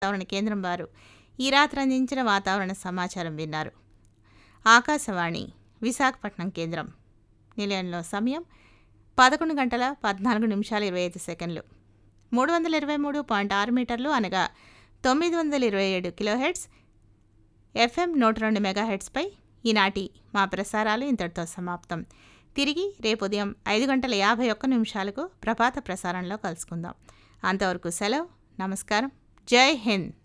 వాతావరణ కేంద్రం వారు ఈ రాత్రి అందించిన వాతావరణ సమాచారం విన్నారు ఆకాశవాణి విశాఖపట్నం కేంద్రం నిలయంలో సమయం పదకొండు గంటల పద్నాలుగు నిమిషాల ఇరవై ఐదు సెకండ్లు మూడు వందల ఇరవై మూడు పాయింట్ ఆరు మీటర్లు అనగా తొమ్మిది వందల ఇరవై ఏడు కిలోహెడ్స్ ఎఫ్ఎం నూట రెండు మెగాహెడ్స్పై ఈనాటి మా ప్రసారాలు ఇంతటితో సమాప్తం తిరిగి రేపు ఉదయం ఐదు గంటల యాభై ఒక్క నిమిషాలకు ప్రభాత ప్రసారంలో కలుసుకుందాం అంతవరకు సెలవు నమస్కారం జై హింద్